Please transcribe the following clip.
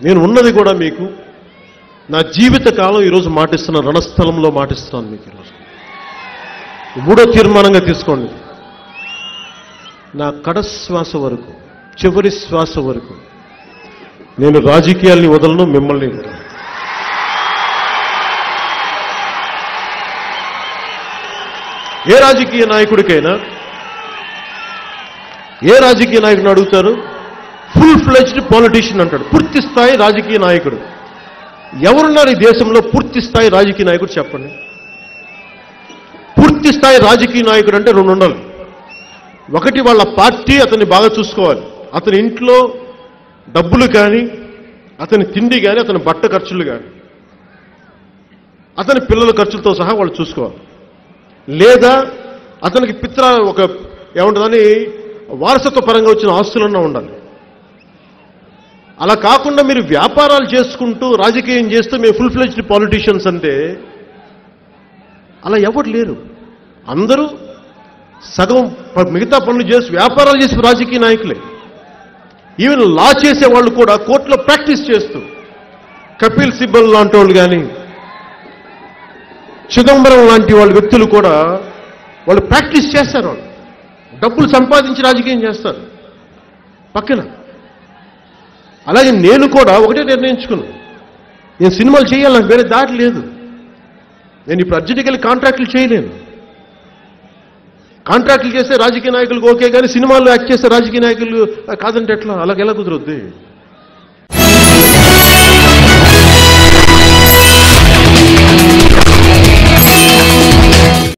నేను ఉన్నది కూడా మీకు నా జీవిత కాలం ఈరోజు మాటిస్తున్న రణస్థలంలో మాటిస్తున్నాను మీకు ఈరోజు మూడో తీర్మానంగా తీసుకోండి నా కడశ్వాస వరకు చివరి శ్వాస వరకు నేను రాజకీయాల్ని వదలను మిమ్మల్ని వదలను ఏ రాజకీయ నాయకుడికైనా ఏ రాజకీయ నాయకుడిని అడుగుతారు ఫుల్ ఫ్లెజ్డ్ పాలిటీషియన్ అంటాడు పూర్తి స్థాయి రాజకీయ నాయకుడు ఎవరున్నారు ఈ దేశంలో పూర్తి స్థాయి రాజకీయ నాయకుడు చెప్పండి పూర్తి స్థాయి రాజకీయ నాయకుడు అంటే రెండు ఉండాలి ఒకటి వాళ్ళ పార్టీ అతన్ని బాగా చూసుకోవాలి అతని ఇంట్లో డబ్బులు కానీ అతని తిండి కానీ అతని బట్ట ఖర్చులు కానీ అతని పిల్లల ఖర్చులతో సహా వాళ్ళు చూసుకోవాలి లేదా అతనికి పిత్ర ఒక ఏముంటుందని వారసత్వ పరంగా వచ్చిన ఆస్తులన్నా ఉండాలి అలా కాకుండా మీరు వ్యాపారాలు చేసుకుంటూ రాజకీయం చేస్తూ మీరు ఫుల్ ఫ్లెజ్డ్ పాలిటీషియన్స్ అంటే అలా ఎవరు లేరు అందరూ సగం ప- మిగతా పనులు చేసి వ్యాపారాలు చేసి రాజకీయ నాయకులే ఈవెన్ లా చేసే వాళ్ళు కూడా కోర్టులో ప్రాక్టీస్ చేస్తూ కపిల్ సిబ్బల్ లాంటి వాళ్ళు కానీ చిదంబరం లాంటి వాళ్ళ వ్యక్తులు కూడా వాళ్ళు ప్రాక్టీస్ చేస్తారు వాళ్ళు డబ్బులు సంపాదించి రాజకీయం చేస్తారు పక్కన అలాగే నేను కూడా ఒకటే నిర్ణయించుకున్నాను నేను సినిమాలు చేయాలి నాకు వేరే దారి లేదు నేను ఇప్పుడు అర్జెంట్కి వెళ్ళి కాంట్రాక్టులు చేయలేను కాంట్రాక్టులు చేస్తే రాజకీయ నాయకులకు ఓకే కానీ సినిమాల్లో యాక్ట్ చేస్తే రాజకీయ నాయకులు కాదంటే ఎట్లా అలాగెలా కుదరొద్ది